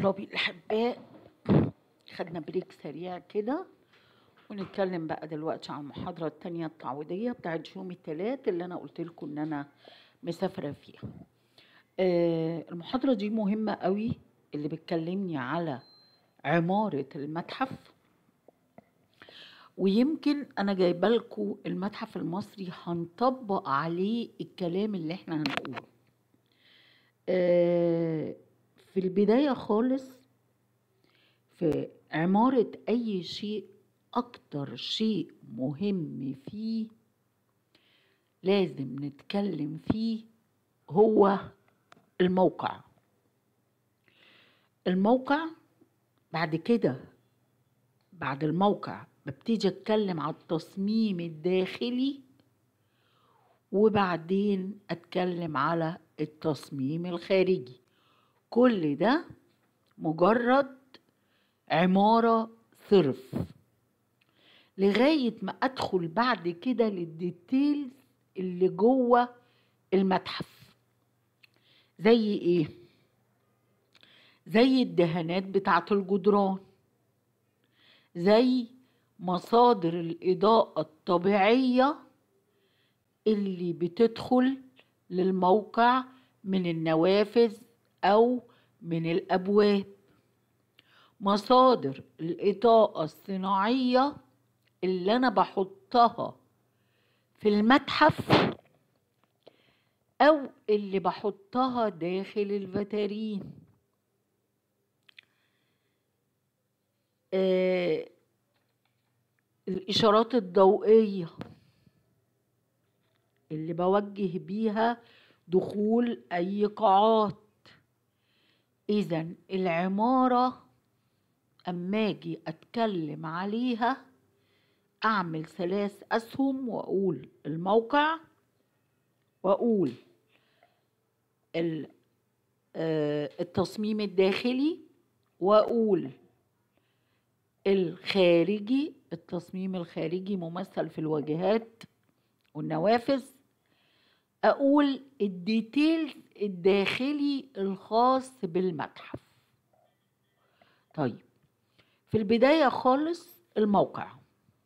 طلابي الأحباء خدنا بريك سريع كده ونتكلم بقى دلوقتي عن المحاضرة التانية التعويضية بتاعت يوم التلات اللي أنا قلت لكم إن أنا مسافرة فيها. آه المحاضرة دي مهمة قوي اللي بتكلمني على عمارة المتحف ويمكن أنا جايبة لكم المتحف المصري هنطبق عليه الكلام اللي إحنا هنقوله. آه في البداية خالص في عمارة أي شيء أكتر شيء مهم فيه لازم نتكلم فيه هو الموقع الموقع بعد كده بعد الموقع ببتدي اتكلم على التصميم الداخلي وبعدين اتكلم على التصميم الخارجي كل ده مجرد عمارة صرف لغاية ما أدخل بعد كده للديتيلز اللي جوه المتحف زي إيه؟ زي الدهانات بتاعة الجدران زي مصادر الإضاءة الطبيعية اللي بتدخل للموقع من النوافذ أو من الأبواب مصادر الإضاءة الصناعية اللي أنا بحطها في المتحف أو اللي بحطها داخل الفترين آه الإشارات الضوئية اللي بوجه بيها دخول أي قاعات إذا العمارة أما أجي أتكلم عليها أعمل ثلاث أسهم وأقول الموقع وأقول التصميم الداخلي وأقول الخارجي التصميم الخارجي ممثل في الواجهات والنوافذ أقول الديتيلز الداخلي الخاص بالمتحف طيب في البداية خالص الموقع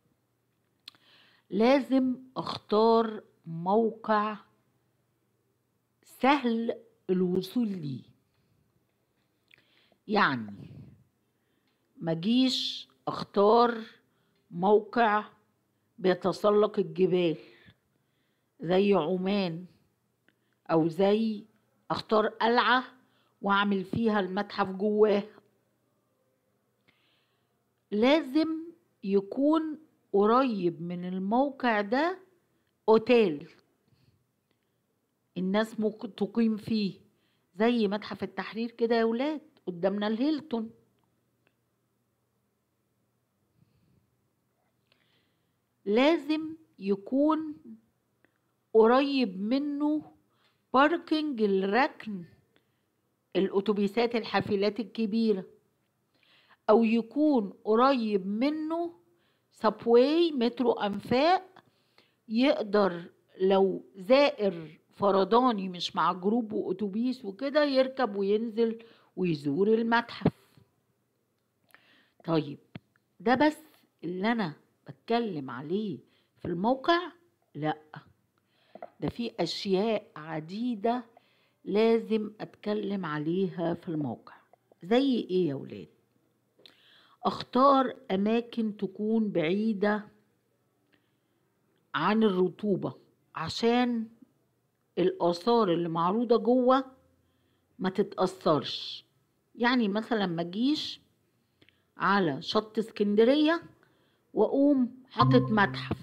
لازم اختار موقع سهل الوصول ليه يعني ما جيش اختار موقع بيتسلق الجبال زي عمان او زي اختار قلعه واعمل فيها المتحف جواه لازم يكون قريب من الموقع ده اوتيل الناس ممكن تقيم فيه زي متحف التحرير كده يا ولاد قدامنا الهيلتون لازم يكون قريب منه باركنج الركن الاتوبيسات الحافلات الكبيره او يكون قريب منه سبواي مترو انفاق يقدر لو زائر فرداني مش مع جروب واتوبيس وكده يركب وينزل ويزور المتحف طيب ده بس اللي انا بتكلم عليه في الموقع لا ده في اشياء عديده لازم اتكلم عليها في الموقع زي ايه يا ولاد اختار اماكن تكون بعيده عن الرطوبه عشان الاثار اللي معروضه جوه ما تتاثرش يعني مثلا ما اجيش على شط اسكندريه واقوم حاطط متحف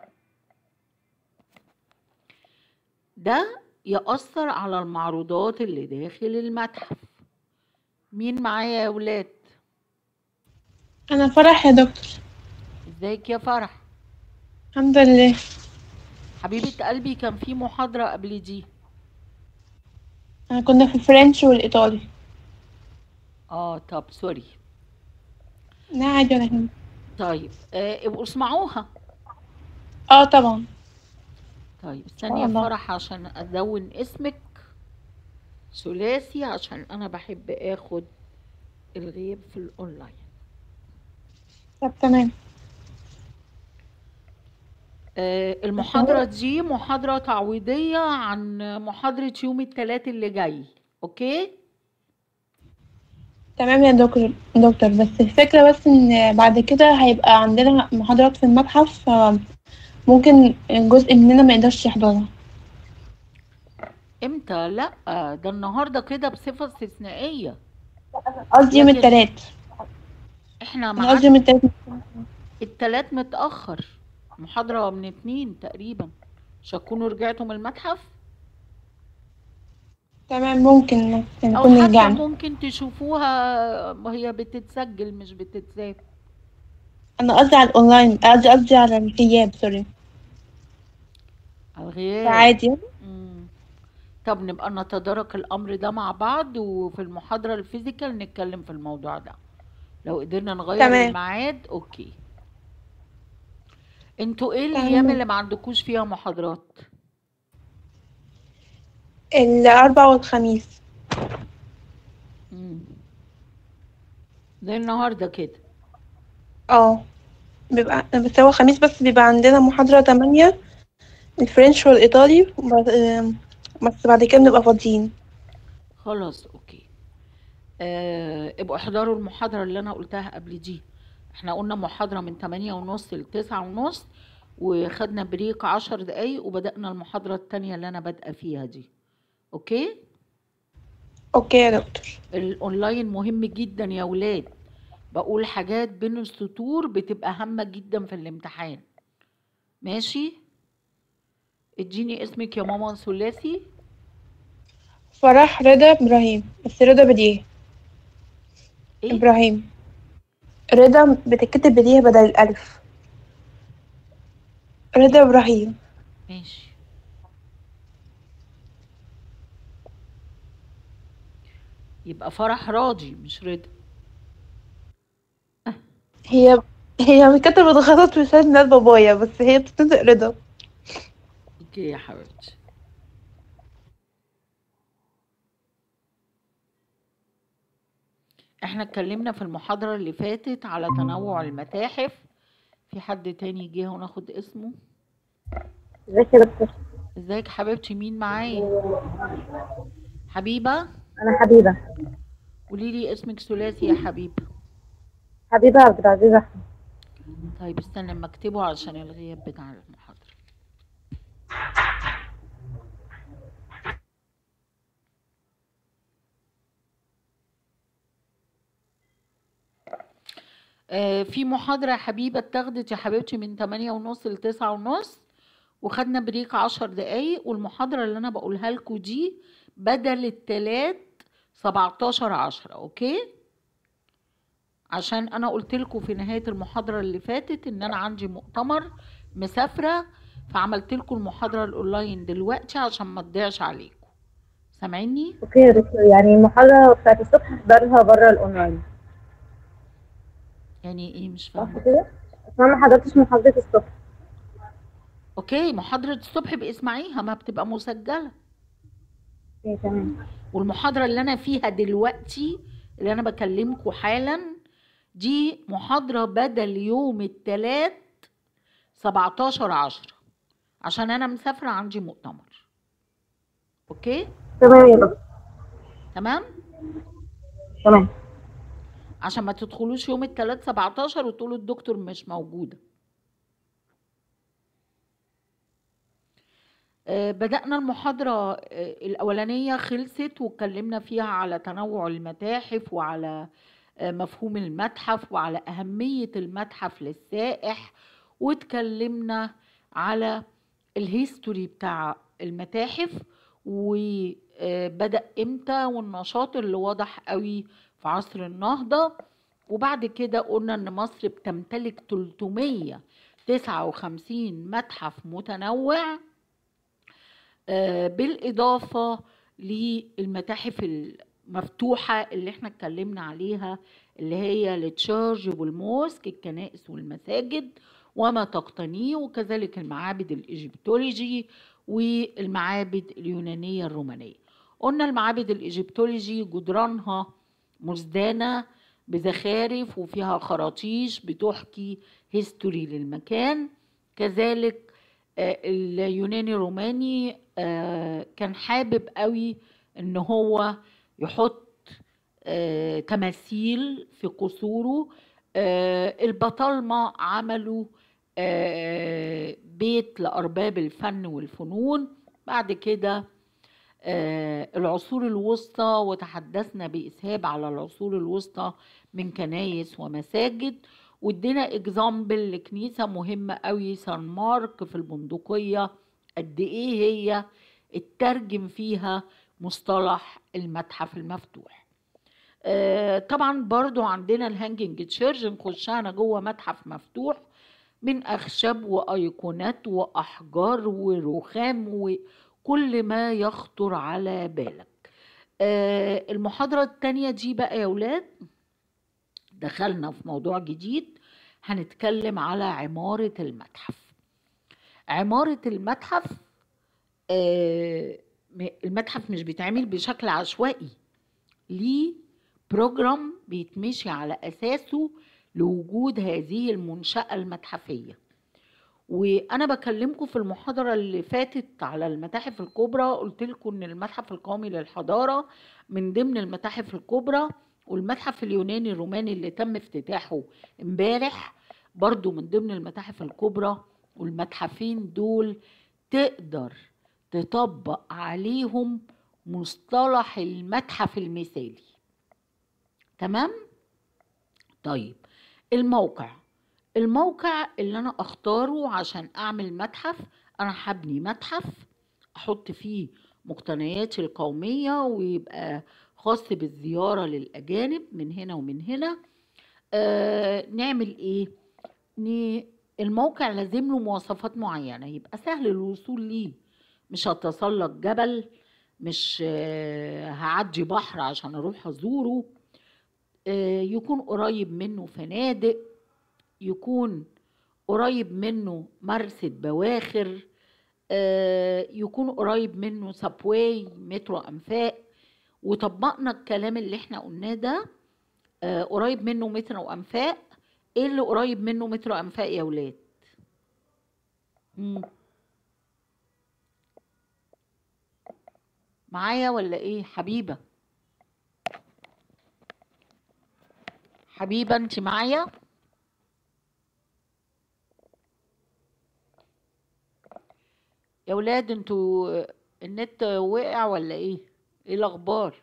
ده يأثر على المعروضات اللي داخل المتحف مين معايا يا ولاد أنا فرح يا دكتور ازيك يا فرح الحمد لله حبيبة قلبي كان في محاضرة قبل دي أنا كنا في الفرنش والإيطالي اه طب سوري لا عادي ولا يهمك طيب آه ابقوا اسمعوها اه طبعا طيب استني يا الله. فرح عشان ادون اسمك ثلاثي عشان انا بحب اخد الغياب في الاونلاين طب تمام آه، المحاضرة دي محاضرة تعويضية عن محاضرة يوم الثلاث اللي جاي اوكي تمام يا دكتور دكتور بس الفكرة بس ان بعد كده هيبقى عندنا محاضرات في المتحف فممكن جزء مننا ما يقدرش يحضرها امتى لا ده النهارده كده بصفة استثنائية قصدي يوم لكن التلات احنا انا قصدي معاد يوم التلات التلات متأخر محاضرة من اتنين تقريبا مش هتكونوا رجعتوا من المتحف تمام ممكن او نكون حتى رجعنا ممكن تشوفوها وهي بتتسجل مش بتتساب انا قصدي على الاونلاين قصدي قصدي على الغياب سوري على الغياب فعادي مم. طب نبقى نتدارك الامر ده مع بعض وفي المحاضرة الفيزيكال نتكلم في الموضوع ده لو قدرنا نغير تمام الميعاد اوكي انتوا ايه الايام تمام اللي ما عندكوش فيها محاضرات الاربع والخميس مم. زي النهارده كده اه بيبقى بس هو خميس بس بيبقى عندنا محاضرة تمانية الفرنش والإيطالي وبعد- آم، بس بعد كده بنبقى فاضيين خلاص اوكي آه ابقوا احضروا المحاضرة اللي انا قلتها قبل دي احنا قلنا محاضرة من تمانية ونص لتسعة ونص وخدنا بريك عشر دقايق وبدأنا المحاضرة التانية اللي انا بادئة فيها دي اوكي اوكي يا دكتور الاونلاين مهم جدا يا ولاد بقول حاجات بين السطور بتبقى هامة جدا في الامتحان ماشي اديني اسمك يا ماما ثلاثي فرح رضا إبراهيم بس رضا بديه ايه إبراهيم رضا بتتكتب بديه بدل الألف رضا إبراهيم ماشي يبقى فرح راضي مش رضا هي هي كتبت غلط في سنة ميلاد بابايا بس هي بتنطق رضا اوكي يا حبيبتي احنا اتكلمنا في المحاضرة اللي فاتت على تنوع المتاحف في حد تاني جه وناخد اسمه ازيك يا دكتور ازيك حبيبتي مين معايا حبيبة انا حبيبه قولي لي اسمك ثلاثي يا حبيبة حبيبه عبد العزيز احمد طيب استنى اما اكتبه عشان الغياب بتاع المحاضرة آه، في محاضرة يا حبيبة اتاخدت يا حبيبتي من تمانية ونص لتسعة ونص وخدنا بريك عشر دقايق والمحاضرة اللي أنا بقولها لكم دي بدل التلات سبعتاشر عشرة أوكي عشان أنا قلت لكم في نهاية المحاضرة اللي فاتت إن أنا عندي مؤتمر مسافرة فعملت لكم المحاضرة الأونلاين دلوقتي عشان ما تضيعش عليكم سامعيني؟ اوكي يا دكتور يعني المحاضره بتاعت الصبح احضرها بره الاونلاين يعني إيه مش صح فاهمة كده بس انا ما حضرتش محاضره الصبح أوكي محاضرة الصبح باسمعيها ما بتبقى مسجلة اوكي تمام والمحاضرة اللي أنا فيها دلوقتي اللي أنا بكلمكم حالا دي محاضرة بدل يوم التلات 17 عشرة عشان أنا مسافرة عندي مؤتمر أوكي تمام يا دكتور تمام تمام عشان ما تدخلوش يوم التلات 17 وتقولوا الدكتور مش موجودة آه، بدأنا المحاضرة آه، الأولانية خلصت واتكلمنا فيها على تنوع المتاحف وعلى آه، مفهوم المتحف وعلى أهمية المتحف للسائح واتكلمنا على الهيستوري بتاع المتاحف وبدأ امتى والنشاط اللي واضح قوي في عصر النهضة وبعد كده قلنا ان مصر بتمتلك 359 متحف متنوع آه، بالإضافة للمتاحف المفتوحة اللي احنا اتكلمنا عليها اللي هي التشارج والموسك الكنائس والمساجد وما تقتنيه وكذلك المعابد الإيجيبتولوجي والمعابد اليونانية الرومانية قلنا المعابد الإيجيبتولوجي جدرانها مزدانة بزخارف وفيها خراطيش بتحكي هيستوري للمكان كذلك آه، اليوناني الروماني آه، كان حابب قوي ان هو يحط آه، تماثيل في قصوره آه، البطالمة عملوا آه، بيت لأرباب الفن والفنون بعد كده آه، العصور الوسطى وتحدثنا بإسهاب على العصور الوسطى من كنايس ومساجد وادينا اكزامبل لكنيسة مهمة قوي سان مارك في البندقية قد ايه هي اترجم فيها مصطلح المتحف المفتوح آه، طبعا برضو عندنا الهانجنج تشيرج نخشها انا جوه متحف مفتوح من اخشب وايقونات واحجار ورخام وكل ما يخطر على بالك آه، المحاضرة التانية دي بقى يا ولاد دخلنا في موضوع جديد هنتكلم على عمارة المتحف عمارة المتحف آه، م- المتحف مش بيتعمل بشكل عشوائي ليه بروجرام بيتمشي على أساسه لوجود هذه المنشأة المتحفية وأنا بكلمكم في المحاضرة اللي فاتت على المتاحف الكبرى قلت لكم إن المتحف القومي للحضارة من ضمن المتاحف الكبرى والمتحف اليوناني الروماني اللي تم افتتاحه امبارح برضو من ضمن المتاحف الكبرى والمتحفين دول تقدر تطبق عليهم مصطلح المتحف المثالي تمام طيب الموقع الموقع اللي انا اختاره عشان اعمل متحف انا هبني متحف احط فيه مقتنياتي القومية ويبقى خاص بالزيارة للأجانب من هنا ومن هنا آه نعمل ايه ن- الموقع لازم له مواصفات معينة يبقى سهل الوصول ليه مش هتسلق جبل مش آه هعدي بحر عشان اروح ازوره آه يكون قريب منه فنادق يكون قريب منه مرسد بواخر آه، يكون قريب منه سابواي مترو انفاق وطبقنا الكلام اللي احنا قلناه ده آه، قريب منه مترو انفاق ايه اللي قريب منه مترو انفاق يا ولاد مم. معايا ولا ايه حبيبه حبيبه انت معايا يا ولاد انتوا النت وقع ولا ايه ايه الاخبار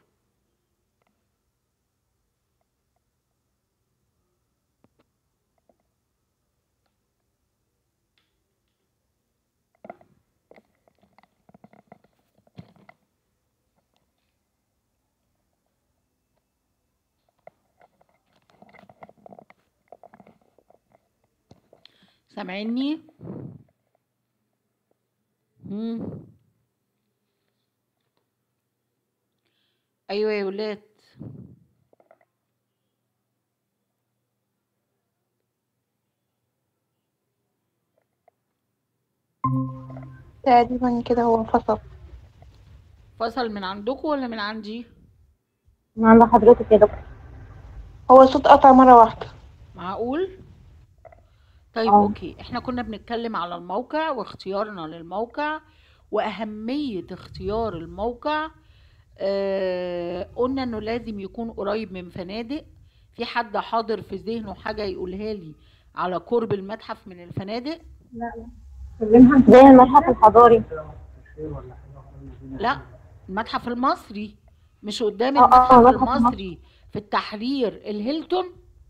سامعيني مم. ايوه يا ولاد تقريبا كده هو فصل فصل من عندكم ولا من عندي من عند حضرتك يا دكتور هو الصوت قطع مرة واحدة معقول طيب اه. اوكي احنا كنا بنتكلم على الموقع واختيارنا للموقع واهمية اختيار الموقع آه قلنا انه لازم يكون قريب من فنادق في حد حاضر في ذهنه حاجة يقولها لي على قرب المتحف من الفنادق زي المتحف الحضاري لا المتحف المصري مش قدام اه، اه، المتحف المتحف المصري. المصري في التحرير الهيلتون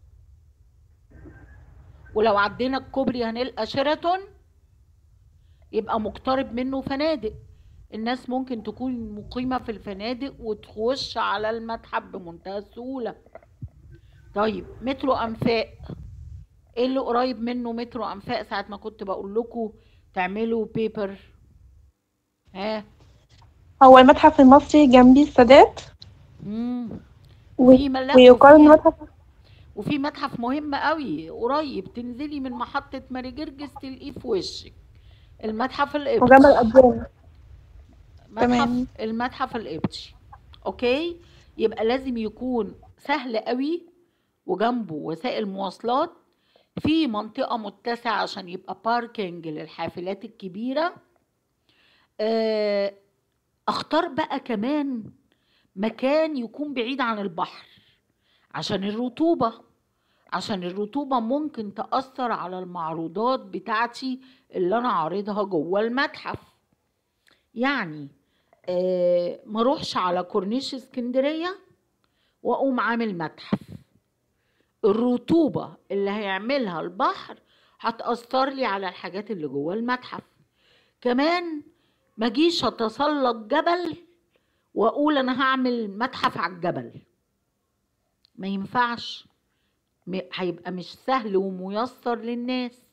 ولو عدينا الكوبري هنلقى شيراتون يبقى مقترب منه فنادق الناس ممكن تكون مقيمة في الفنادق وتخش على المتحف بمنتهى السهولة طيب مترو أنفاق ايه اللي قريب منه مترو أنفاق ساعة ما كنت بقول لكم تعملوا بيبر ها هو المتحف المصري جنبي السادات مم. و- في ملا- ويقارن وفي- متحف وفي متحف مهم قوي قريب تنزلي من محطة ماري جرجس تلاقيه في وشك المتحف وجنب القبطي الأبيان متحف تمام. المتحف القبطي اوكي يبقى لازم يكون سهل قوي وجنبه وسائل مواصلات في منطقة متسعة عشان يبقى باركينج للحافلات الكبيرة آه، اختار بقى كمان مكان يكون بعيد عن البحر عشان الرطوبة عشان الرطوبة ممكن تأثر على المعروضات بتاعتي اللي أنا عارضها جوه المتحف يعني آه ما اروحش على كورنيش اسكندرية وأقوم عامل متحف الرطوبة اللي هيعملها البحر هتأثر لي على الحاجات اللي جوه المتحف كمان ما جيش اتسلق جبل واقول انا هعمل متحف على الجبل ما ينفعش م- هيبقى مش سهل وميسر للناس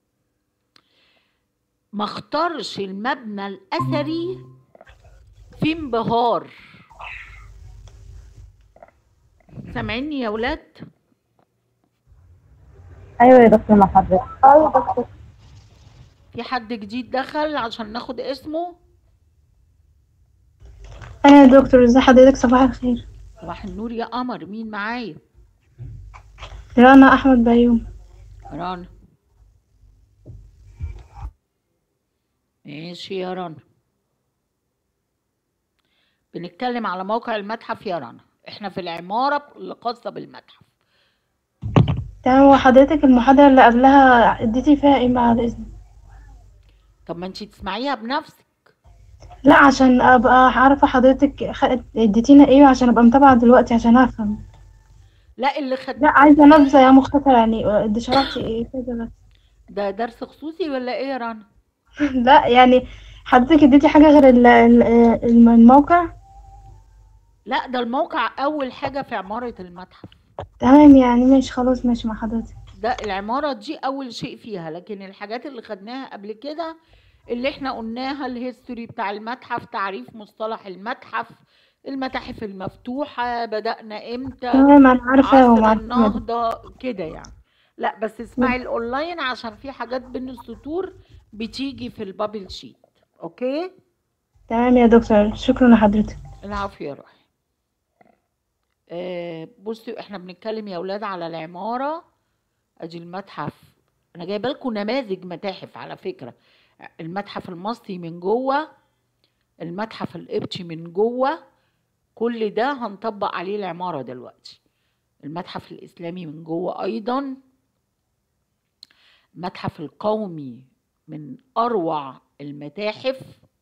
ما اختارش المبنى الاثري في انبهار سامعيني يا ولاد ايوه يا دكتور مع حضرتك ايوه دكتور في حد جديد دخل عشان ناخد اسمه انا يا دكتور ازي حضرتك صباح الخير صباح النور يا قمر مين معايا رنا احمد بيوم رنا ماشي يا رنا بنتكلم على موقع المتحف يا رنا احنا في العمارة اللي خاصة بالمتحف تمام وحضرتك المحاضرة اللي قبلها اديتي فيها ايه بعد اذنك طب ما انتي تسمعيها بنفسك لا عشان ابقى عارفة حضرتك خ- اديتينا ايه عشان ابقى متابعة دلوقتي عشان افهم لا اللي خد لا عايزة نبذة يا مختصرة يعني ادي شرحتي ايه كده بس ده درس خصوصي ولا ايه يا رنا لا يعني حضرتك اديتي حاجة غير ال- ال- الم- الموقع لا ده الموقع اول حاجة في عمارة المتحف تمام يعني ماشي خلاص ماشي مع حضرتك ده العمارة دي أول شيء فيها لكن الحاجات اللي خدناها قبل كده اللي احنا قلناها الهيستوري بتاع المتحف تعريف مصطلح المتحف المتاحف المفتوحة بدأنا امتى تمام انا عارفة عصر ومعرفة النهضة كده يعني لا بس اسمعي الأونلاين عشان في حاجات بين السطور بتيجي في البابل شيت أوكي تمام يا دكتور شكرا لحضرتك العفو يا روحي آه بصوا احنا بنتكلم يا اولاد على العمارة ادي المتحف انا جايبه لكم نماذج متاحف على فكرة المتحف المصري من جوه المتحف القبطي من جوه كل ده هنطبق عليه العمارة دلوقتي المتحف الإسلامي من جوه أيضا المتحف القومي من أروع المتاحف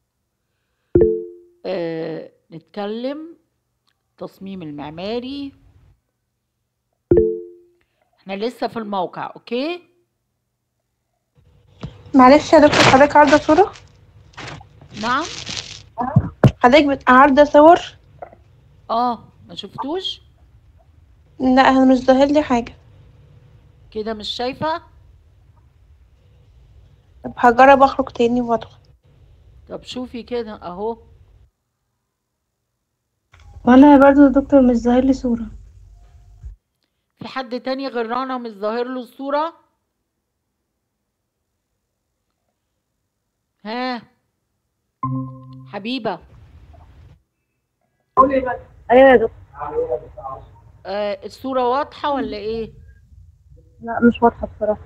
آه نتكلم التصميم المعماري احنا لسه في الموقع اوكي معلش يا دكتور حضرتك عارضة صورة نعم حضرتك بت- عارضة صور اه ما شفتوش لا انا مش ظاهر لي حاجة كده مش شايفة طب هجرب اخرج تاني وادخل طب شوفي كده اهو وانا برضو يا دكتور مش ظاهر لي صورة في حد تاني غير رنا مش ظاهر له الصورة ها حبيبة ايوه يا دكتور آه الصورة واضحة ولا ايه لا مش واضحه بصراحه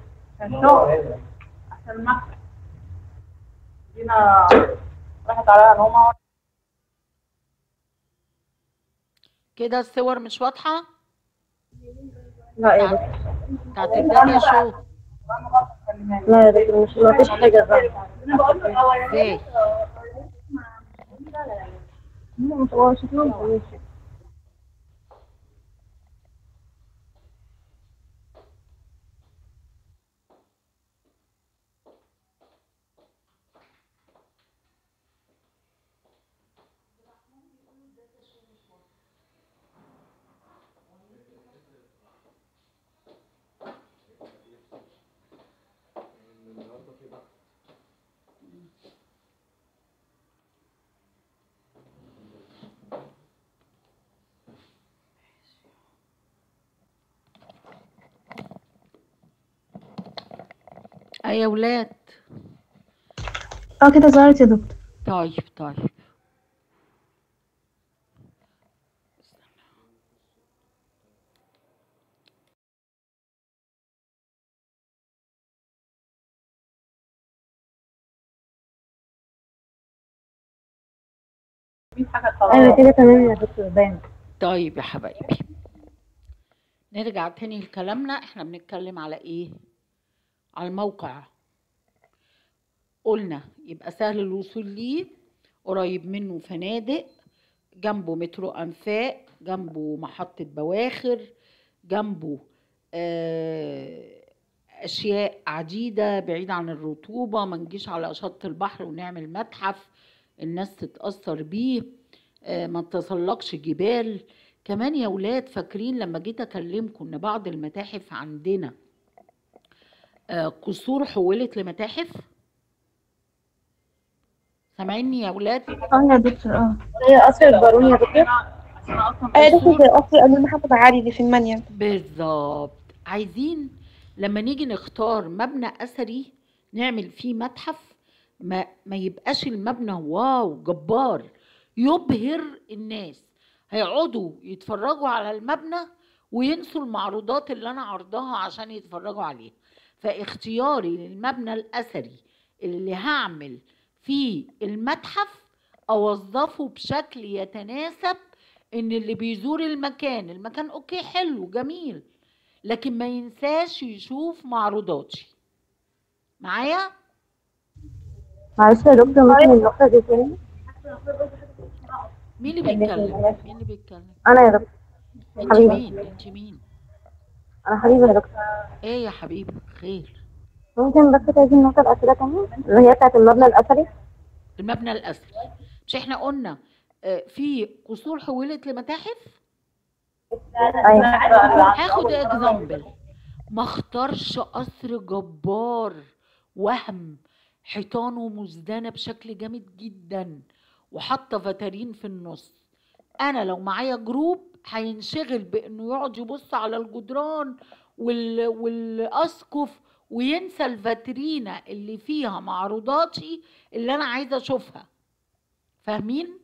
كده الصور مش واضحة لا يا دكتور بتاعت الداتا شو لا يا دكتور مش ما فيش حاجه بقى ازاي هو شكلهم كويس اي يا ولاد اه كده ظهرت يا دكتور طيب طيب ايوه كده تمام يا دكتور باين طيب يا حبايبي نرجع تاني لكلامنا احنا بنتكلم على ايه على الموقع قلنا يبقى سهل الوصول ليه قريب منه فنادق جنبه مترو انفاق جنبه محطة بواخر جنبه آه، اشياء عديدة بعيد عن الرطوبة ما نجيش على شط البحر ونعمل متحف الناس تتأثر بيه آه، ما تتسلقش جبال كمان يا ولاد فاكرين لما جيت اكلمكم ان بعض المتاحف عندنا آه، قصور حولت لمتاحف سامعيني يا ولاد اه يا دكتور اه هي قصر البارون يا دكتور ايوه دكتور زي قصر امير محمد علي اللي في المنيل بالظبط عايزين لما نيجي نختار مبنى اثري نعمل فيه متحف ما ما يبقاش المبنى واو جبار يبهر الناس هيقعدوا يتفرجوا على المبنى وينسوا المعروضات اللي انا عرضها عشان يتفرجوا عليها فاختياري للمبنى الاثري اللي هعمل فيه المتحف اوظفه بشكل يتناسب ان اللي بيزور المكان المكان اوكي حلو جميل لكن ما ينساش يشوف معروضاتي معايا معلش يا دكتور ممكن النقطة دي تاني مين اللي بيتكلم مين اللي بيتكلم أنا يا دكتور انت حبيبة. مين انت مين أنا حبيبي يا دكتور ايه يا حبيبي خير ممكن بس تعيدي النقطة الأخيرة تاني اللي هي بتاعت المبنى الأثري المبنى الاثري مش احنا قلنا آه، في قصور حولت لمتاحف أيوة هاخد اكزامبل ما اختارش قصر جبار وهم حيطانه مزدانه بشكل جامد جدا وحاطه فترين في النص انا لو معايا جروب هينشغل بانه يقعد يبص على الجدران وال... والاسقف وينسى الفاترينا اللي فيها معروضاتي اللي انا عايزه اشوفها فاهمين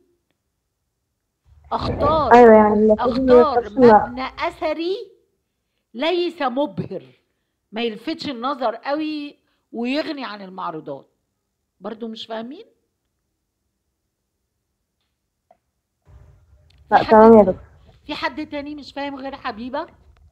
اختار أيوة يعني المفروض ما اختار يركبش مع- مبنى اثري ليس مبهر ما يلفتش النظر قوي ويغني عن المعروضات برضو مش فاهمين لا في حد- تمام يا دكتور في حد تاني مش فاهم غير حبيبة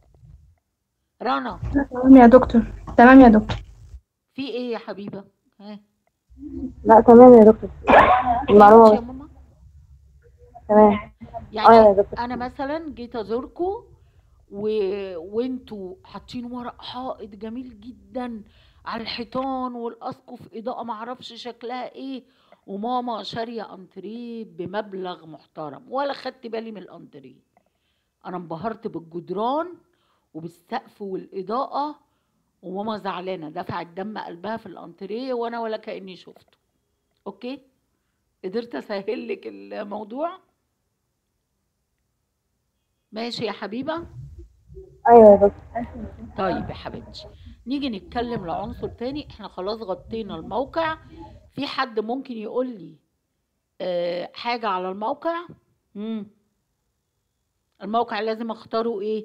رنا تمام يا دكتور تمام يا دكتور في ايه يا حبيبة ها لا تمام يا دكتور المعلومة يا بس. ماما تمام اه يا يعني دكتور انا مثلا جيت ازوركم و... وانتوا حاطين ورق حائط جميل جدا على الحيطان والاسقف اضاءه معرفش شكلها ايه وماما شاريه انتريه بمبلغ محترم ولا خدت بالي من الانتريه انا انبهرت بالجدران وبالسقف والاضاءه وماما زعلانه دفعت دم قلبها في الانتريه وانا ولا كاني شفته اوكي قدرت اسهل لك الموضوع ماشي يا حبيبه أيوة يا دكتور طيب يا حبيبتي نيجي نتكلم لعنصر تاني احنا خلاص غطينا الموقع في حد ممكن يقول لي آه حاجة على الموقع مم. الموقع لازم اختاره ايه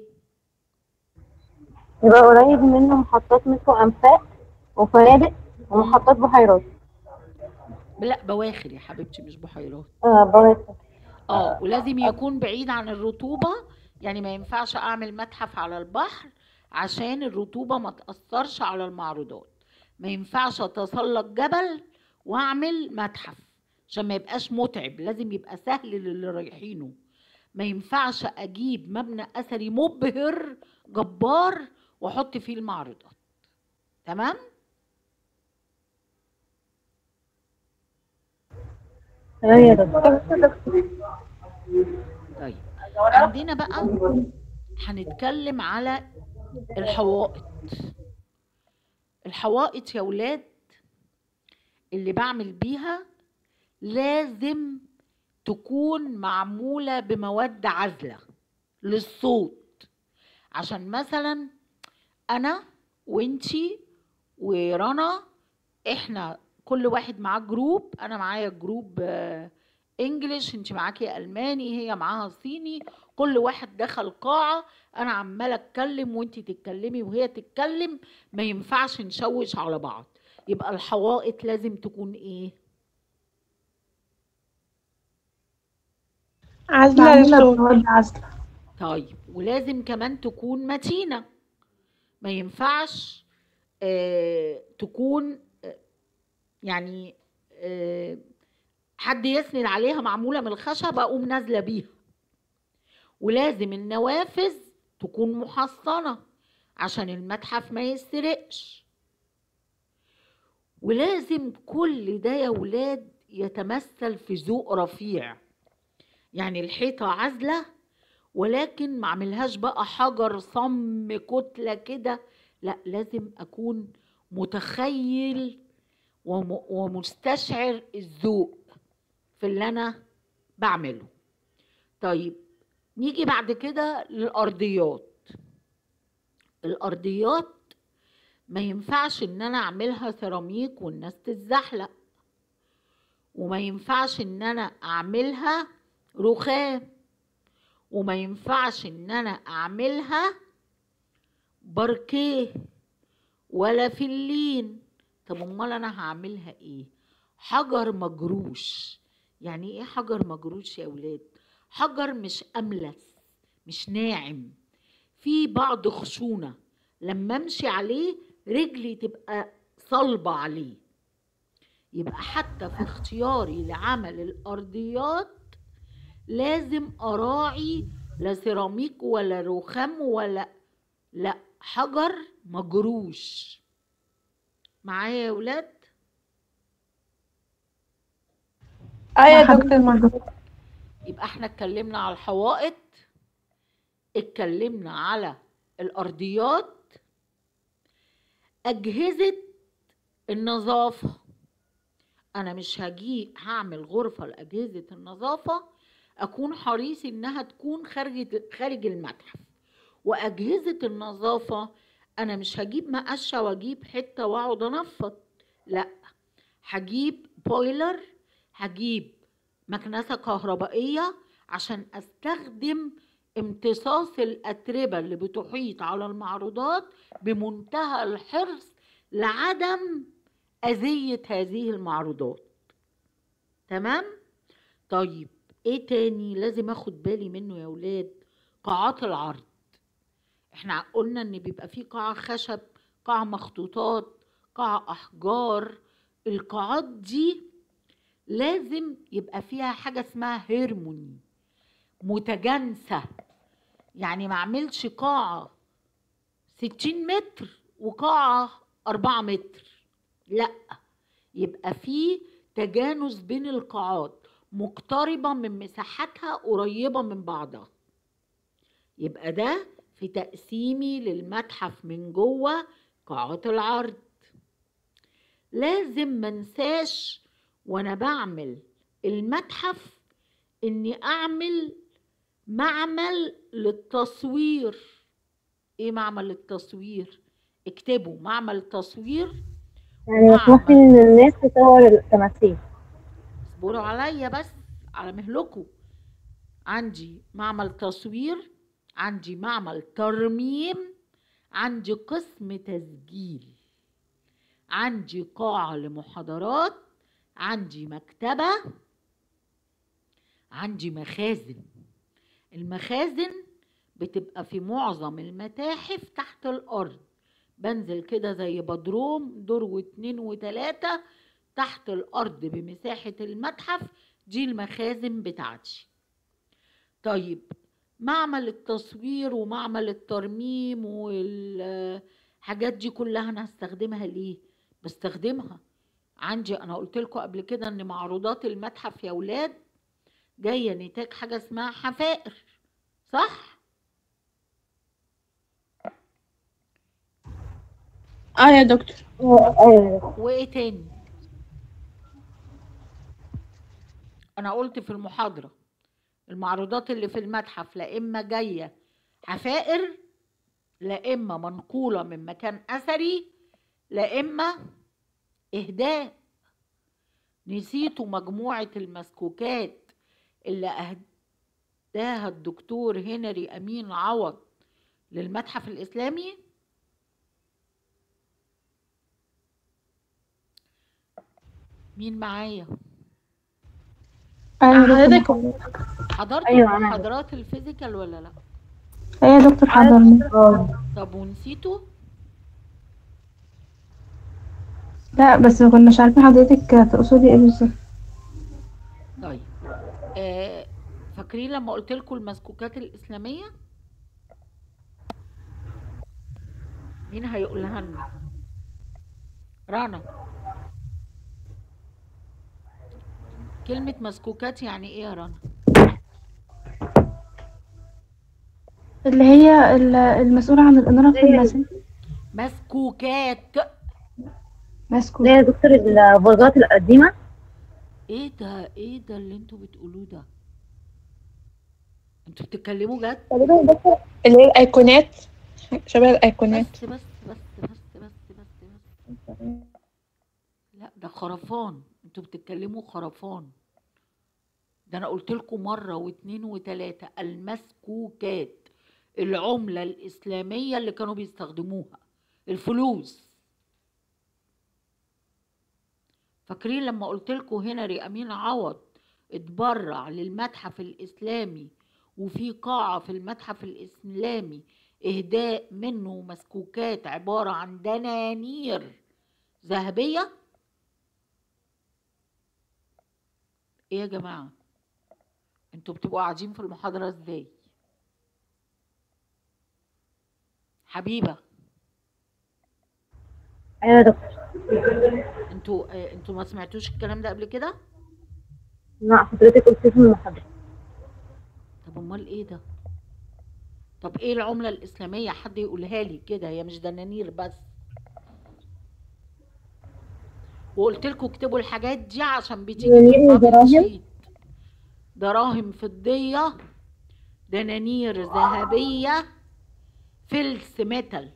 يبقى قريب منه محطات مترو أنفاق وفنادق ومحطات بحيرات لا بواخر يا حبيبتي مش بحيرات اه بواخر اه ولازم يكون بعيد عن الرطوبة يعني ما ينفعش اعمل متحف على البحر عشان الرطوبة ما تأثرش على المعروضات ما ينفعش اتسلق جبل واعمل متحف عشان ما يبقاش متعب لازم يبقى سهل للي رايحينه ما ينفعش اجيب مبنى اثري مبهر جبار واحط فيه المعروضات تمام تمام يا دكتور طيب عندنا بقى هنتكلم على الحوائط الحوائط يا ولاد اللي بعمل بيها لازم تكون معمولة بمواد عازلة للصوت عشان مثلا أنا وإنتي ورنا إحنا كل واحد معاه جروب أنا معايا جروب آه، انجليش انت معاكي الماني هي معاها صيني كل واحد دخل قاعة انا عمالة اتكلم وانت تتكلمي وهي تتكلم ما ينفعش نشوش على بعض يبقى الحوائط لازم تكون ايه عازلة معمولة للصوت بمواد عازلة طيب ولازم كمان تكون متينة ما ينفعش آه تكون آه يعني آه حد يسند عليها معمولة من الخشب أقوم نازلة بيها ولازم النوافذ تكون محصنة عشان المتحف ما يسرقش ولازم كل ده يا ولاد يتمثل في ذوق رفيع يعني الحيطة عازلة ولكن ما اعملهاش بقى حجر صم كتلة كده لا لازم أكون متخيل وم- ومستشعر الذوق في اللي أنا بعمله طيب نيجي بعد كده للأرضيات الأرضيات ما ينفعش إن أنا أعملها سيراميك والناس تتزحلق وما ينفعش إن أنا أعملها رخام وما ينفعش إن أنا أعملها باركيه ولا فلين طب أمال أنا هعملها إيه؟ حجر مجروش يعني إيه حجر مجروش يا ولاد؟ حجر مش أملس مش ناعم في بعض خشونة لما امشي عليه رجلي تبقى صلبة عليه يبقى حتى في اختياري لعمل الأرضيات لازم أراعي لا سيراميك ولا رخام ولا لا حجر مجروش معايا يا ولاد اه يا حضرتك دكتور مجهول يبقى احنا اتكلمنا على الحوائط اتكلمنا على الأرضيات أجهزة النظافة أنا مش هجي هعمل غرفة لأجهزة النظافة أكون حريص إنها تكون خارج خارج المتحف وأجهزة النظافة أنا مش هجيب مقشة وأجيب حتة وأقعد أنفض لأ هجيب بويلر هجيب مكنسة كهربائية عشان أستخدم امتصاص الأتربة اللي بتحيط على المعروضات بمنتهى الحرص لعدم أذية هذه المعروضات تمام؟ طيب ايه تاني لازم اخد بالي منه يا ولاد قاعات العرض احنا قلنا ان بيبقى فيه قاعة خشب قاعة مخطوطات قاعة احجار القاعات دي لازم يبقى فيها حاجة اسمها هيرموني متجانسة يعني ما اعملش قاعة ستين متر وقاعة أربعة متر لا يبقى في تجانس بين القاعات مقتربة من مساحتها قريبة من بعضها يبقى ده في تقسيمي للمتحف من جوه قاعات العرض لازم منساش وانا بعمل المتحف اني اعمل معمل للتصوير ايه معمل للتصوير اكتبوا معمل تصوير يعني مسموح ان الناس تصور التماثيل اصبروا عليا بس على مهلكوا عندي معمل تصوير عندي معمل ترميم عندي قسم تسجيل عندي قاعة لمحاضرات عندي مكتبة عندي مخازن المخازن بتبقى في معظم المتاحف تحت الأرض بنزل كده زي بدروم دور واتنين وتلاتة تحت الأرض بمساحة المتحف دي المخازن بتاعتي طيب معمل التصوير ومعمل الترميم والحاجات دي كلها أنا هستخدمها ليه؟ بستخدمها عندي أنا قلت لكم قبل كده إن معروضات المتحف يا ولاد جاية نتاج حاجة اسمها حفائر صح؟ اه يا دكتور ايوه وايه تاني انا قلت في المحاضره المعروضات اللي في المتحف لا اما جايه حفائر لا اما منقوله من مكان اثري لا اما اهداء نسيتوا مجموعه المسكوكات اللي اهداها الدكتور هنري امين عوض للمتحف الاسلامي مين معايا اه أيوة يا حضرتك دكتور حضرت أيوة، أنا- محاضرات الفيزيكال ولا لا أيوة يا دكتور حضرنا اه طب ونسيتوا لا بس ما كناش عارفين حضرتك تقصدي ايه بالظبط طيب آه فاكرين لما قلت لكم المسكوكات الإسلامية مين هيقولها لنا رنا كلمة مسكوكات يعني ايه يا رنا اللي هي ال- المسؤولة عن الإنارة في المسجد مسكوكات مسكوت ليه يا دكتور الفولجات القديمة ايه ده ايه ده اللي انتوا بتقولوه ده انتوا بتتكلموا جد تقريبا يا دكتور اللي هي الايقونات شبه الايقونات بس بس بس بس بس بس بس لا ده خرفان انتوا بتتكلموا خرفان ده انا قلت لكم مره واتنين وتلاته المسكوكات العمله الاسلاميه اللي كانوا بيستخدموها الفلوس فاكرين لما قلت لكم هنري امين عوض اتبرع للمتحف الاسلامي وفي قاعه في المتحف الاسلامي اهداء منه مسكوكات عباره عن دنانير ذهبيه ايه يا جماعه انتوا بتبقوا قاعدين في المحاضره ازاي حبيبه ايوه يا دكتور انتوا آه، انتوا ما سمعتوش الكلام ده قبل كده لا حضرتك قلت في المحاضرة طب امال ايه ده طب ايه العمله الاسلاميه حد يقولها لي كده هي مش دنانير بس وقلت لكم اكتبوا الحاجات دي عشان بتيجي في دنانير البابل ودراهم؟ شيت. دراهم فضيه دنانير ذهبيه فلس ميتال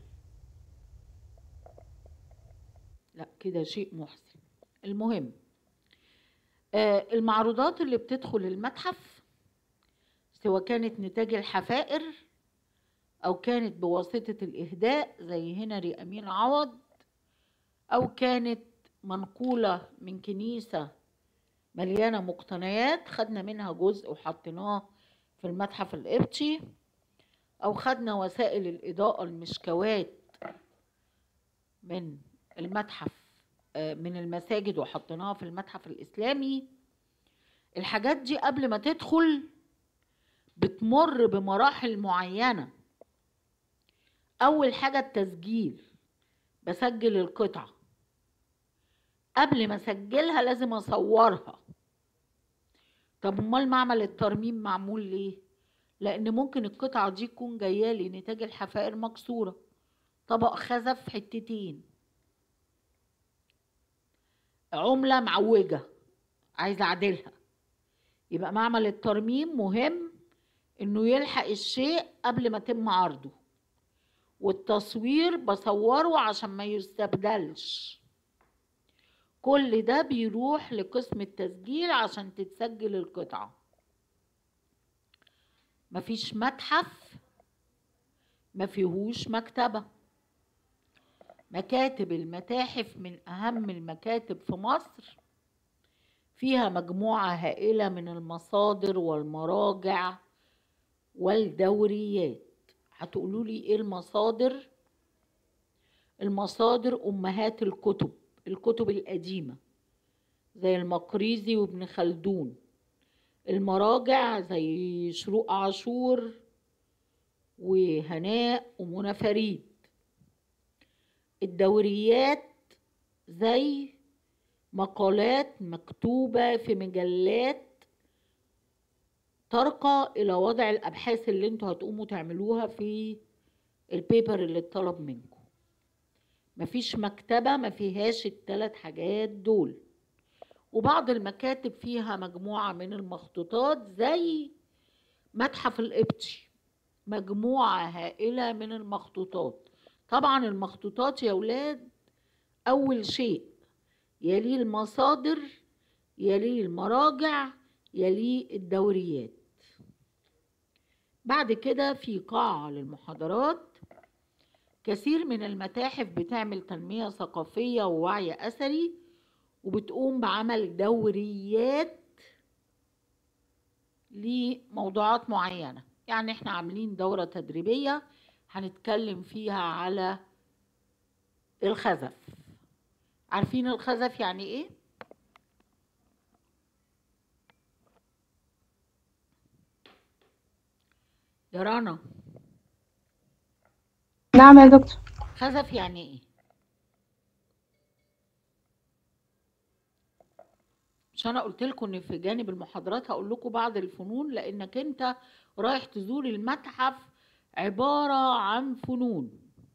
لا كده شيء محسن المهم آه المعروضات اللي بتدخل المتحف سواء كانت نتاج الحفائر أو كانت بواسطة الإهداء زي هنري أمين عوض أو كانت منقولة من كنيسة مليانة مقتنيات خدنا منها جزء وحطيناه في المتحف القبطي أو خدنا وسائل الإضاءة المشكوات من المتحف آه، من المساجد وحطيناها في المتحف الإسلامي الحاجات دي قبل ما تدخل بتمر بمراحل معينة أول حاجة التسجيل بسجل القطعة قبل ما أسجلها لازم أصورها طب أمال معمل الترميم معمول ليه؟ لأن ممكن القطعة دي تكون جاية لي نتاج الحفائر مكسورة طبق خزف حتتين عملة معوجة عايزة أعدلها يبقى معمل الترميم مهم إنه يلحق الشيء قبل ما يتم عرضه والتصوير بصوره عشان ما يستبدلش كل ده بيروح لقسم التسجيل عشان تتسجل القطعة مفيش متحف ما فيهوش مكتبة مكاتب المتاحف من أهم المكاتب في مصر فيها مجموعة هائلة من المصادر والمراجع والدوريات هتقولوا لي ايه المصادر المصادر امهات الكتب الكتب القديمه زي المقريزي وابن خلدون المراجع زي شروق عاشور وهناء ومنى فريد الدوريات زي مقالات مكتوبه في مجلات ترقى الى وضع الابحاث اللي انتوا هتقوموا تعملوها في البيبر اللي اتطلب منكم مفيش مكتبة ما فيهاش التلات حاجات دول وبعض المكاتب فيها مجموعة من المخطوطات زي متحف القبطي مجموعة هائلة من المخطوطات طبعا المخطوطات يا ولاد أول شيء يليه المصادر يليه المراجع يليه الدوريات بعد كده في قاعة للمحاضرات كثير من المتاحف بتعمل تنمية ثقافية ووعي أثري وبتقوم بعمل دوريات لموضوعات معينة يعني احنا عاملين دورة تدريبية هنتكلم فيها على الخزف عارفين الخزف يعني ايه؟ يا رنا نعم يا دكتور خزف يعني ايه؟ مش انا قلت لكم ان في جانب المحاضرات هقول لكم بعض الفنون لانك انت رايح تزور المتحف عبارة عن فنون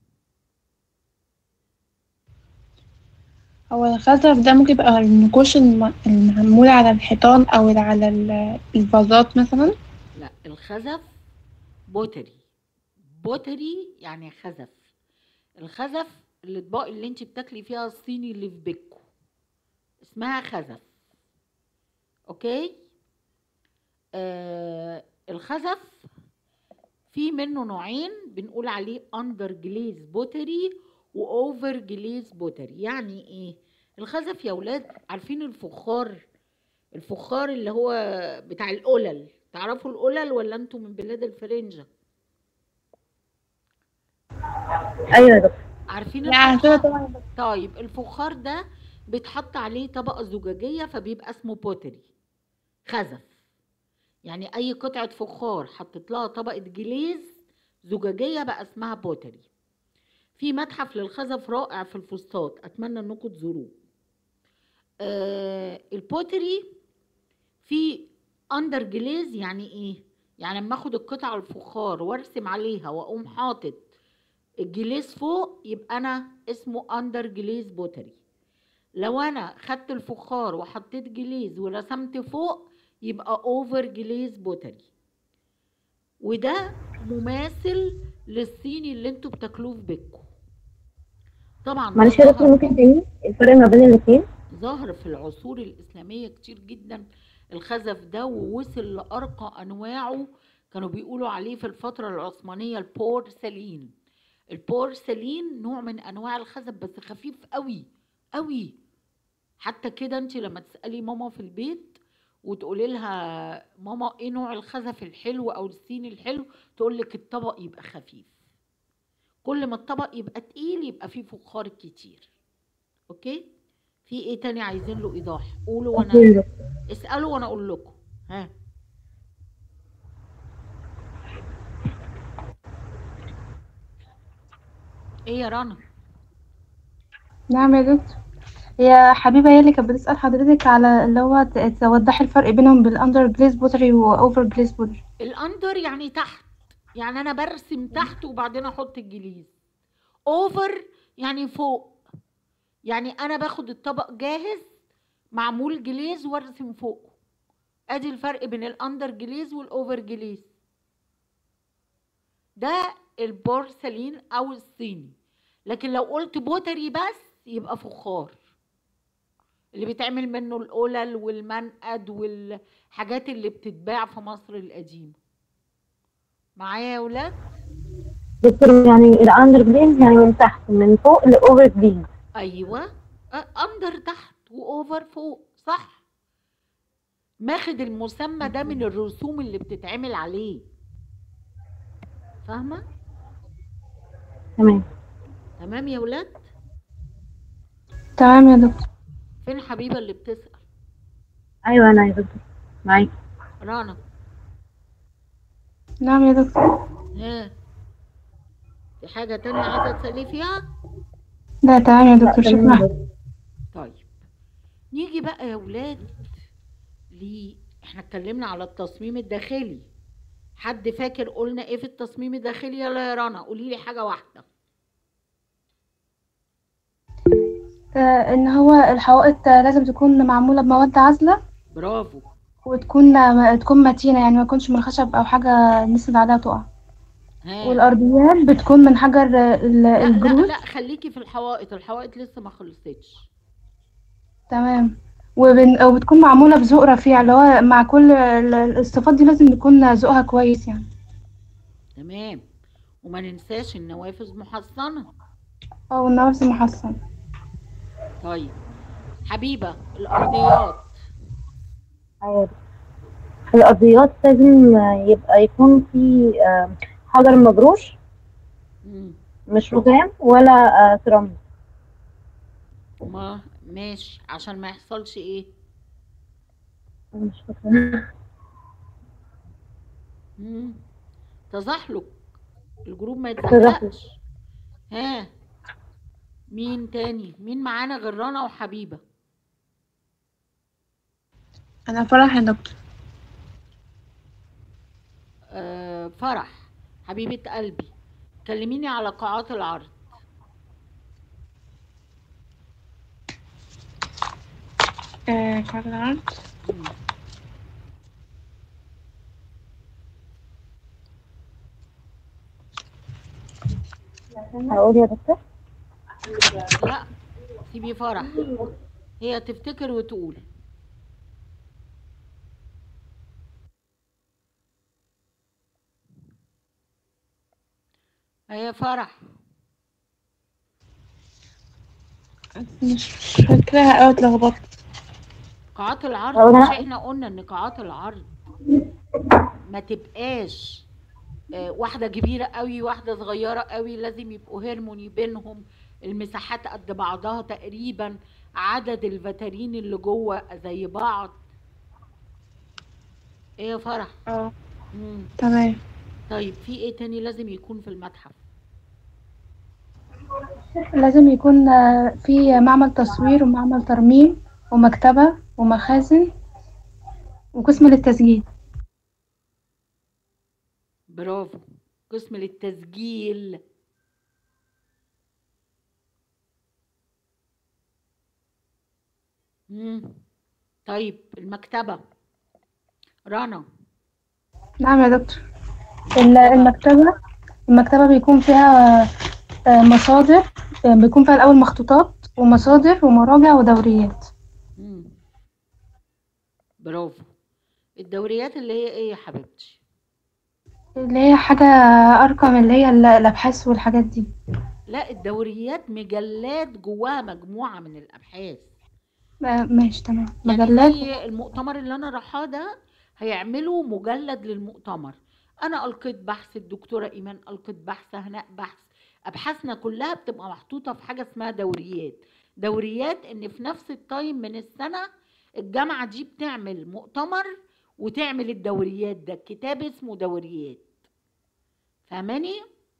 هو الخزف ده ممكن يبقى النقوش الم- المعمولة على الحيطان أو على ال- الفازات مثلا لا الخزف بوتري بوتري يعني خزف الخزف الاطباق اللي انت بتاكلي فيها الصيني اللي في بيتكو اسمها خزف اوكي آه الخزف في منه نوعين بنقول عليه اندر جليز بوتري واوفر جليز بوتري يعني ايه الخزف يا ولاد عارفين الفخار الفخار اللي هو بتاع القلل تعرفوا القلل ولا انتوا من بلاد الفرنجة ايوه يا دكتور عارفين لا عندنا الفخار طبعا طيب الفخار ده بيتحط عليه طبقة زجاجية فبيبقى اسمه بوتري خزف يعني أي قطعة فخار حطيت لها طبقة جليز زجاجية بقى اسمها بوتري في متحف للخزف رائع في الفسطاط أتمنى إنكم تزوروه آه البوتري في أندر جليز يعني إيه؟ يعني لما آخد القطعة الفخار وأرسم عليها وأقوم حاطط الجليز فوق يبقى انا اسمه اندر جليز بوتري لو انا خدت الفخار وحطيت جليز ورسمت فوق يبقى اوفر جليز بوتري وده مماثل للصيني اللي انتوا بتاكلوه في بيتكم طبعا ده معلش يا دكتور ظهر ممكن تاني الفرق ما بين الاثنين ظهر في العصور الإسلامية كتير جدا الخزف ده ووصل لأرقى أنواعه كانوا بيقولوا عليه في الفترة العثمانية البورسلين البورسلين نوع من أنواع الخزف بس خفيف قوي قوي حتى كده انت لما تسألي ماما في البيت وتقولي لها ماما ايه نوع الخزف الحلو او الصيني الحلو تقول لك الطبق يبقى خفيف كل ما الطبق يبقى تقيل يبقى فيه فخار كتير اوكي في ايه تاني عايزين له ايضاح قولوا أوكي يا وانا دكتور. اسالوا وانا اقول لكم ها ايه يا رنا نعم يا دكتور هي حبيبة هي اللي كانت بتسأل حضرتك على اللي هو ت- توضحي الفرق بينهم بالأندر جليز بوتري وأوفر جليز بوتري الاندر يعني تحت يعني انا برسم تحت وبعدين احط الجليز اوفر يعني فوق يعني انا باخد الطبق جاهز معمول جليز وارسم فوقه ادي الفرق بين الاندر جليز والاوفر جليز ده البورسلين او الصيني لكن لو قلت بوتري بس يبقى فخار اللي بيتعمل منه القلل والمنقد والحاجات اللي بتتباع في مصر القديمة معايا يا ولاد دكتور يعني الاندر جليز يعني من تحت من فوق لاوفر جليز ايوه أ- اندر تحت واوفر فوق صح ماخد المسمى ده من الرسوم اللي بتتعمل عليه فاهمه تمام تمام يا ولاد تمام يا دكتور فين حبيبه اللي بتسال ايوه انا يا دكتور معاك رنا نعم يا دكتور ها في حاجه تانية عايزه تسالي فيها لا تمام يا دكتور شكرا طيب نيجي بقى يا ولاد ل احنا اتكلمنا على التصميم الداخلي حد فاكر قلنا ايه في التصميم الداخلي يلا يا رنا قولي لي حاجه واحده آه، إن هو الحوائط آه، لازم تكون معمولة بمواد عازلة برافو وتكون آه، تكون متينة يعني ما تكونش من خشب أو حاجة نسند عليها تقع ها والأرضيات بتكون من حجر آه، ال- لا لا الجروز لا خليكي في الحوائط الحوائط لسه ما خلصتش تمام وبن... وبتكون معمولة بذوق رفيع اللي هو مع كل ال- الصفات دي لازم يكون ذوقها كويس يعني تمام وما ننساش النوافذ محصنه أو النفس محصن طيب حبيبه الارضيات ايوه في الأرضيات لازم آه، يبقى يكون في آه، حجر مجروش مم. مش رخام ولا آه، سيراميك ما ماشي عشان ما يحصلش ايه مش فاكرة مم. تزحلق الجروب ما تزحلق. يتزحلقش ها مين تاني مين معانا غير رنا وحبيبة انا فرح يا دكتور آه فرح حبيبة قلبي كلميني على قاعات العرض آه قاعدة العرض مم. هقول يا دكتور لا سيبي فرح هي تفتكر وتقول هي فرح مش فاكراها اوي اتلخبطت قاعات العرض أو مش لا. احنا قلنا ان قاعات العرض ما تبقاش آه، واحدة كبيرة قوي واحدة صغيرة قوي لازم يبقوا هرموني بينهم المساحات قد بعضها تقريبا عدد الفترين اللي جوه زي بعض ايه يا فرح اه مم. تمام طيب في ايه تاني لازم يكون في المتحف لازم يكون آه، في معمل تصوير ومعمل ترميم ومكتبة ومخازن وقسم للتسجيل برافو قسم للتسجيل مم. طيب المكتبة رنا نعم يا دكتور ال- المكتبة المكتبة بيكون فيها آه، مصادر آه، بيكون فيها الأول مخطوطات ومصادر ومراجع ودوريات مم. برافو الدوريات اللي هي ايه يا حبيبتي اللي هي حاجة أرقم اللي هي ال- الأبحاث والحاجات دي لا الدوريات مجلات جواها مجموعة من الأبحاث آه، ماشي تمام يعني مجلات زي المؤتمر اللي انا رايحاه ده هيعملوا مجلد للمؤتمر انا القيت بحث الدكتوره ايمان القيت بحث هناء بحث ابحاثنا كلها بتبقى محطوطه في حاجه اسمها دوريات دوريات ان في نفس التايم من السنه الجامعه دي بتعمل مؤتمر وتعمل الدوريات ده كتاب اسمه دوريات فاهماني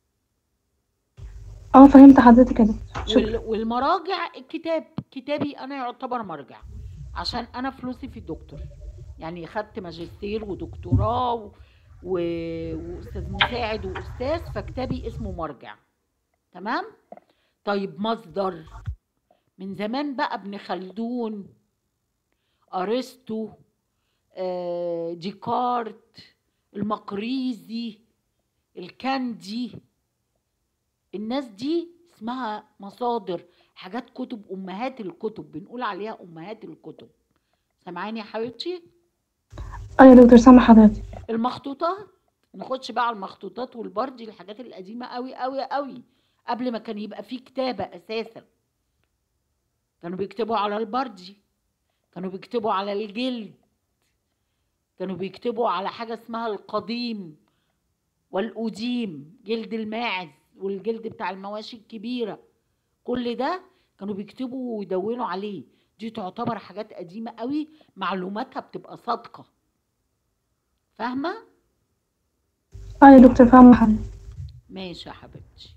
اه فهمت حضرتك يا دكتور شكرا وال- والمراجع الكتاب كتابي انا يعتبر مرجع عشان انا فلوسي في الدكتور يعني خدت ماجستير ودكتوراه و... و... واستاذ مساعد واستاذ فكتابي اسمه مرجع تمام طيب مصدر من زمان بقى ابن خلدون ارسطو آه، ديكارت المقريزي الكندي الناس دي اسمها مصادر حاجات كتب امهات الكتب بنقول عليها امهات الكتب سامعاني يا حبيبتي اه يا دكتور سامع حضرتك المخطوطات نخش بقى على المخطوطات والبردي الحاجات القديمه قوي قوي قوي قبل ما كان يبقى فيه كتابه اساسا كانوا بيكتبوا على البردي كانوا بيكتبوا على الجلد كانوا بيكتبوا على حاجه اسمها القديم والأديم جلد الماعز والجلد بتاع المواشي الكبيرة كل ده كانوا بيكتبوا ويدونوا عليه دي تعتبر حاجات قديمة قوي معلوماتها بتبقى صادقة فاهمة؟ اه يا دكتور فاهمة حضرتك ماشي يا حبيبتي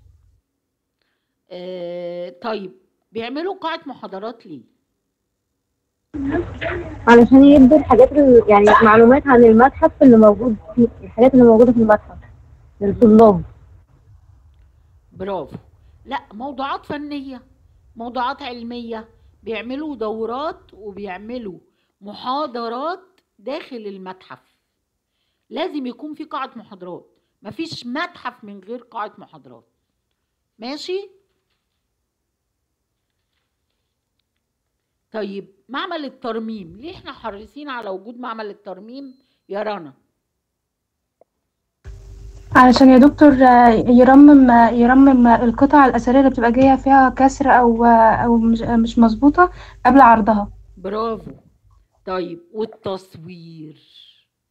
آه طيب بيعملوا قاعة محاضرات ليه؟ علشان يدوا الحاجات ال- يعني معلومات عن المتحف اللي موجود فيه الحاجات اللي موجودة في المتحف للطلاب برافو لا موضوعات فنية موضوعات علمية بيعملوا دورات وبيعملوا محاضرات داخل المتحف لازم يكون في قاعة محاضرات مفيش متحف من غير قاعة محاضرات ماشي طيب معمل الترميم ليه احنا حريصين على وجود معمل الترميم يا رنا علشان يا دكتور آه، يرمم آه، يرمم آه، القطع الأثرية اللي بتبقى جاية فيها كسر أو آه، أو مش آه، مش مظبوطة قبل عرضها برافو طيب والتصوير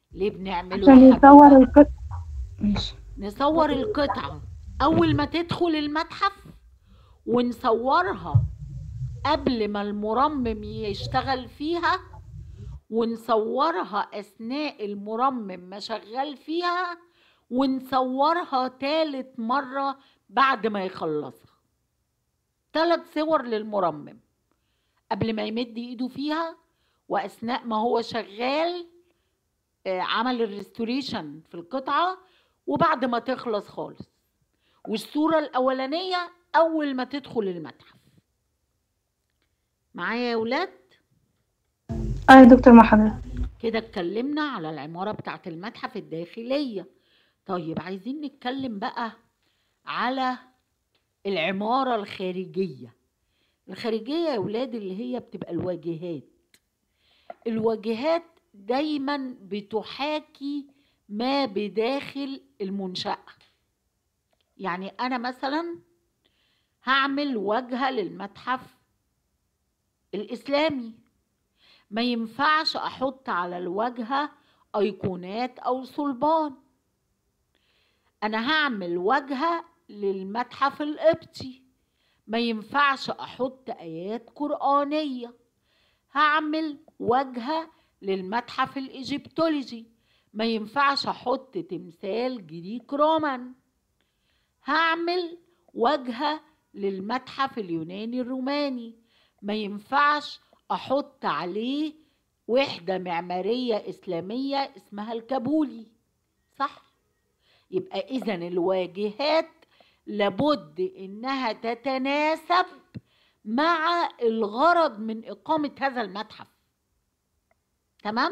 ليه بنعمله عشان يا يصور حبيبة؟ القطع ماشي نصور القطعة أول ما تدخل المتحف ونصورها قبل ما المرمم يشتغل فيها ونصورها أثناء المرمم ما شغال فيها ونصورها تالت مرة بعد ما يخلصها تلات صور للمرمم قبل ما يمد ايده فيها واثناء ما هو شغال آه، عمل الريستوريشن في القطعه وبعد ما تخلص خالص والصوره الاولانيه اول ما تدخل المتحف معايا يا ولاد اه يا دكتور مع حضرتك كده اتكلمنا على العمارة بتاعت المتحف الداخلية طيب عايزين نتكلم بقى على العمارة الخارجية الخارجية يا ولاد اللي هي بتبقى الواجهات الواجهات دايما بتحاكي ما بداخل المنشأة يعني أنا مثلا هعمل واجهة للمتحف الإسلامي ما ينفعش احط على الواجهه ايقونات او صلبان انا هعمل واجهه للمتحف القبطي ما ينفعش احط ايات قرانيه هعمل واجهه للمتحف الايجيبتولوجي ما ينفعش احط تمثال جريك رومان هعمل واجهه للمتحف اليوناني الروماني ما ينفعش احط عليه وحده معماريه اسلاميه اسمها الكابولي صح يبقى اذا الواجهات لابد انها تتناسب مع الغرض من اقامه هذا المتحف تمام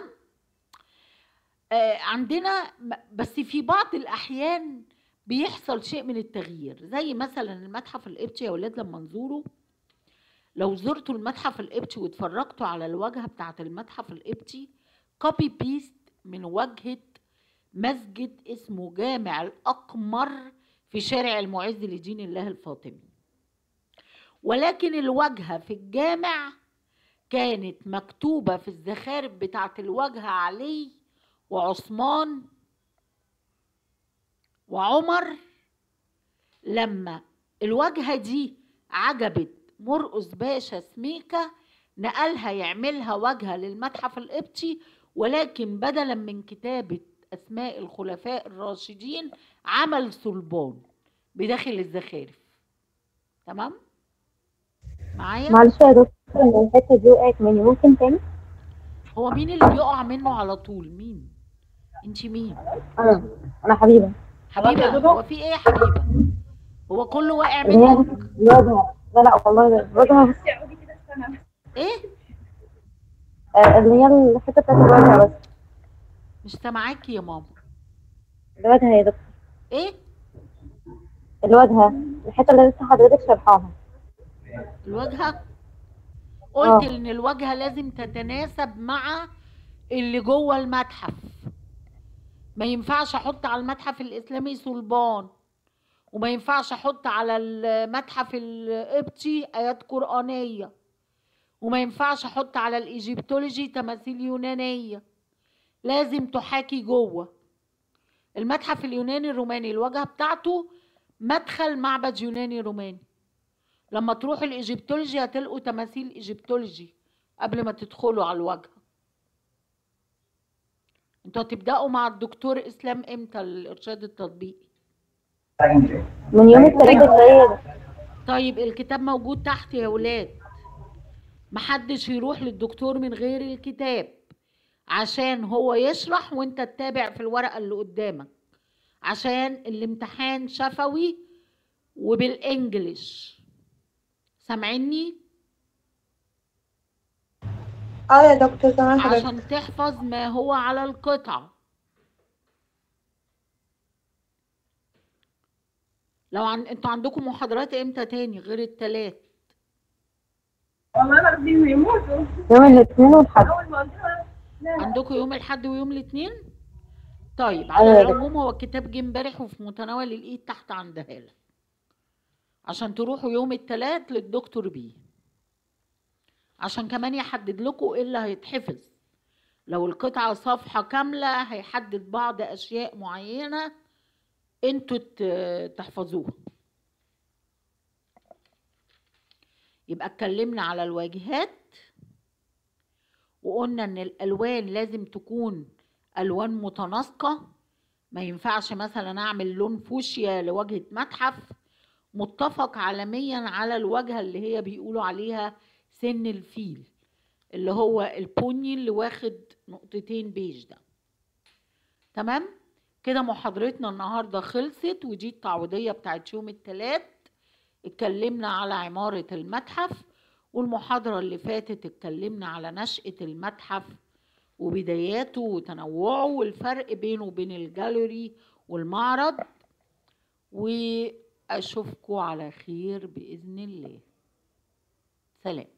آه عندنا م- بس في بعض الاحيان بيحصل شيء من التغيير زي مثلا المتحف القبطي يا ولاد لما نزوره لو زرتوا المتحف القبطي واتفرجتوا على الواجهه بتاعه المتحف القبطي كوبي بيست من واجهه مسجد اسمه جامع الاقمر في شارع المعز لدين الله الفاطمي ولكن الواجهه في الجامع كانت مكتوبه في الزخارف بتاعه الواجهه علي وعثمان وعمر لما الواجهه دي عجبت مرقس باشا سميكة نقلها يعملها واجهة للمتحف القبطي ولكن بدلا من كتابة أسماء الخلفاء الراشدين عمل صلبان بداخل الزخارف تمام معايا معلش يا دكتور إن الحتة دي وقعت مني ممكن تاني هو مين اللي بيقع منه على طول مين انت مين أنا أنا حبيبة حبيبه هو في ايه يا حبيبه هو كله واقع اللي هي منك الواجهة لا لا والله الواجهة بس ايه آه، اللي هي الحتة بتاعت الواجهة بس مش سامعاكي يا ماما الواجهة يا دكتور ايه الواجهة الحتة اللي لسه حضرتك شرحاها الواجهة قلت آه. ان الواجهة لازم تتناسب مع اللي جوه المتحف ما ينفعش احط على المتحف الاسلامي صلبان وما ينفعش احط على المتحف القبطي ايات قرآنية وما ينفعش احط على الايجيبتولوجي تماثيل يونانية لازم تحاكي جوه المتحف اليوناني الروماني الواجهة بتاعته مدخل معبد يوناني روماني لما تروحوا الايجيبتولوجي هتلقوا تماثيل ايجيبتولوجي قبل ما تدخلوا على الواجهه انتوا هتبداوا مع الدكتور اسلام امتى الارشاد التطبيقي من يوم الثلاثة الجاي طيب الكتاب موجود تحت يا ولاد محدش يروح للدكتور من غير الكتاب عشان هو يشرح وانت تتابع في الورقه اللي قدامك عشان الامتحان شفوي وبالانجلش سامعيني اه يا دكتور تمام حضرتك عشان تحفظ ما هو على القطعة لو عن... انتوا عندكم محاضرات امتى تاني غير التلات يوم الاثنين والحد عندكم يوم الحد ويوم الاثنين طيب أيوة على يا دكتور. العموم هو الكتاب جه امبارح وفي متناول الايد تحت عند هالة عشان تروحوا يوم التلات للدكتور بيه عشان كمان يحدد لكم ايه اللي هيتحفظ لو القطعة صفحة كاملة هيحدد بعض أشياء معينة انتوا ت- تحفظوها يبقى اتكلمنا على الواجهات وقلنا ان الالوان لازم تكون الوان متناسقه ما ينفعش مثلا اعمل لون فوشيا لواجهه متحف متفق عالميا على الواجهه اللي هي بيقولوا عليها سن الفيل اللي هو البني اللي واخد نقطتين بيج ده تمام كده محاضرتنا النهارده خلصت ودي التعويضيه بتاعت يوم الثلاث اتكلمنا على عماره المتحف والمحاضره اللي فاتت اتكلمنا على نشاه المتحف وبداياته وتنوعه والفرق بينه وبين الجاليري والمعرض واشوفكم على خير باذن الله سلام